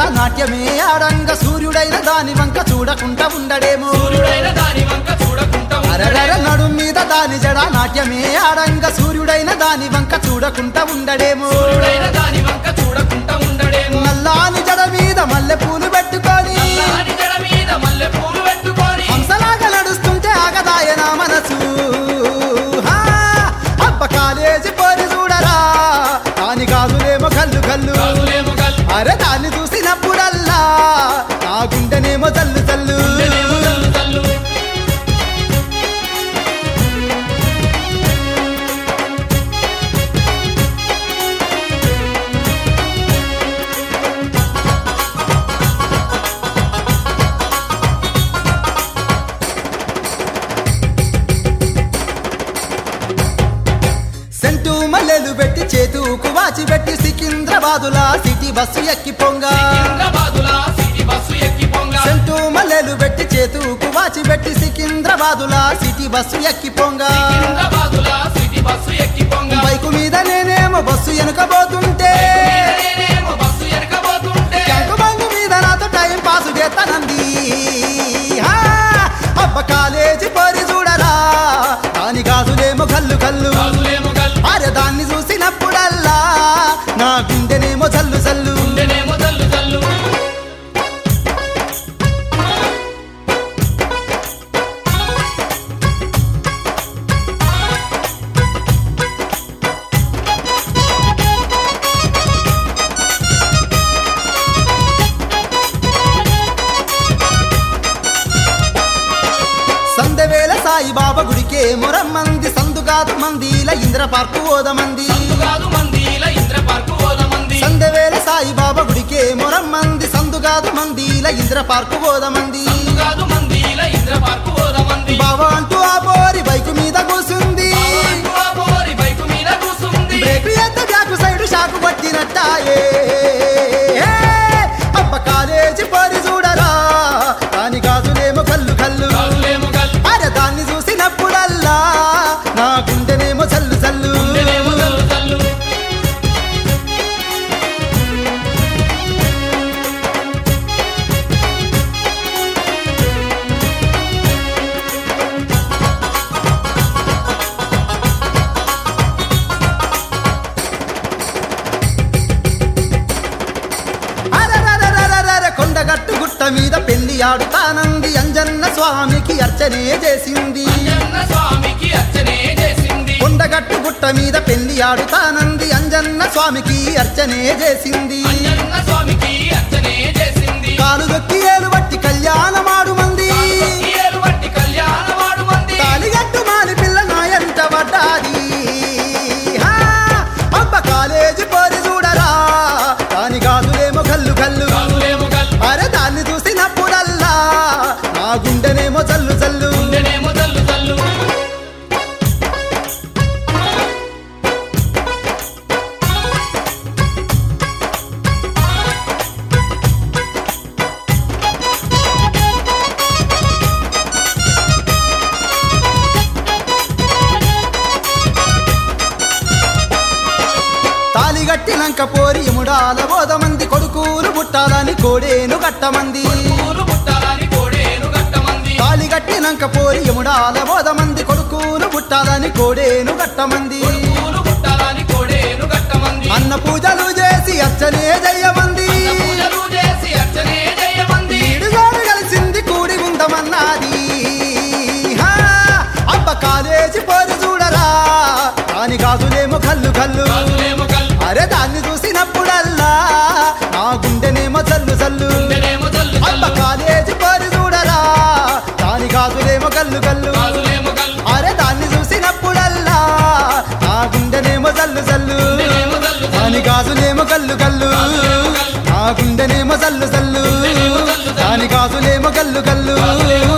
నాట్యమే ఆడంగ సూర్యుడైన దాని వంక చూడకుండా ఉండడేమో సూర్యుడైన దాని వంక చూడకుండా అరరర నడుం మీద దాని జడ నాట్యమే ఆడంగ సూర్యుడైన దాని వంక చూడకుండా ఉండడేమో సూర్యుడైన దాని వంక చూడకుండా ఉండడేమో నల్లాని జడ మీద మల్లె పూలు పెట్టుకొని నల్లాని జడ మీద మల్లె పూలు పెట్టుకొని హంసలాగా నడుస్తుంటే ఆగదాయన మనసు హా! అబ్బ కాలేజీ పోరి చూడరా దాని గాజులేమో కల్లు కల్లు కాదులేమో కల్ అరే దాన్ని చూసినప్పుడల్లా నా గుండెనేమో తల్లు తల్లు గుండెనేమో తల్లు తల్లు సెంటు మల్లెలు పెట్టి చేతుకు వాచి పెట్టి సికింద్రాబాదులా సిటీ బస్సు ఎక్కి పొంగ సికింద్రాబాదులా సిటీ బస్సు ఎక్కి పొంగ సెంటు మల్లెలు పెట్టి చేతుకు వాచి పెట్టి సికింద్రాబాదులా సిటీ బస్సు ఎక్కి పొంగ సికింద్రాబాదులా సిటీ బస్సు ఎక్కి పొంగ బైకు మీద నేనేమో బస్సు వెనుకబోతుంటే నేనేమో బస్సు ఎనకబోతుంటే ట్యాంకు బంగు మీద నాతో టైం పాసు చేస్తానంది హా! అబ్బ కాలేజీ పోరి చూడరా దాని గాజులేమో కల్లు కల్లు కాదులేమో కల్ అరే దాన్ని చూసినప్పుడల్లా నా గుండెనేమో చల్లు చల్లు గుండెనేమో తల్లు తల్లు సందవేల సాయిబాబా గుడికే మొరమ్మంది సందుగాదు మందిల ఇంద్ర పార్కు ఓదమంది కాదు మందిల ఇంద్ర పార్కు ఓదమంది సందవేల సాయిబాబా గుడికే మొరమ్మంది సందుగాదు మందిల ఇంద్ర పార్కు ఓదమంది కాదు మందిల ఇంద్ర పార్కు ఓదమంది బావ అంటూ ఆ పోరి బైకు మీద కూసుంది బావంటూ ఆ పోరి బైకు మీద కూసుంది బ్రేకు ఎత్త బ్యాకు సైడ్ షాకు పట్టినట్టాయే ఏ! అబ్బ కాలేజీ పోరి చూడరా దాని గాజులేమో కల్లు కల్లు కాదులేమో కల్ అరే దాన్ని చూసినప్పుడల్లా నా గుండెనేమో చల్లు చల్లు గుండెనేమో తల్లు తల్లు అరరరరరరర కొండగట్టు గుట్ట మీద పెళ్లి ఆడుతానంది అంజన్న స్వామికి అర్చనే చేసింది అంజన్న స్వామికి అర్చనే చేసింది కొండగట్టు గుట్ట మీద పెళ్లి ఆడుతానంది అంజన్న స్వామికి అర్చనే చేసింది అంజన్న స్వామికి అర్చనే చేసింది కాలు దొక్కి ఏలు బట్టి కళ్యాణమాడు మంది ఏలు బట్టి కళ్యాణమాడు మంది తాలిగట్టు మాలి పిల్ల నాయంట పడ్డాది హా! అబ్బ కాలేజీ పోరి చూడరా దాని గాజులేమో కల్లు కల్లు కాదులేమో కల్ అరే దాన్ని చూసినప్పుడల్లా నా గుండెనేమో చల్లు చల్లు గుండెనేమో తల్లు తల్లు తాలిగట్టినంక పోరి ఎముడాల బోధమంది కొడుకులు పుట్టాలని కోడేను గట్టమంది పూలు పుట్టాలని కోడేను గట్టమంది తాలిగట్టినంక పోరి ఎముడాల బోధమంది కొడుకులు పుట్టాలని కోడేను గట్టమంది పూలు పుట్టాలని కోడేను గట్టమంది అన్న పూజలు చేసి అర్చనే జయమంది పూజలు చేసి అర్చనే చేయమంది ఈడుగోడు కలిసింది కూడి ఉందమన్నది హా! అబ్బ కాలేజీ పోరి చూడరా దాని గాజులేమో కల్లు కల్లు కాదులేమో కల్ అరే దాన్ని చూసినప్పుడల్లా నా గుండెనేమో చల్లు చల్లు గుండెనేమో తల్లు అబ్బ తల్లు కాలేజీ పోరి చూడరా దాని గాజులేమో కల్లు కల్లు కాదులేమో కల్ అరే దాన్ని చూసినప్పుడల్లా నా గుండెనేమో చల్లు చల్లు గుండెనేమో తల్లు దాని గాజులేమో కల్లు కల్లు నా గుండెనేమో చల్లు చల్లు దాని గాజులేమో కల్లు కల్లు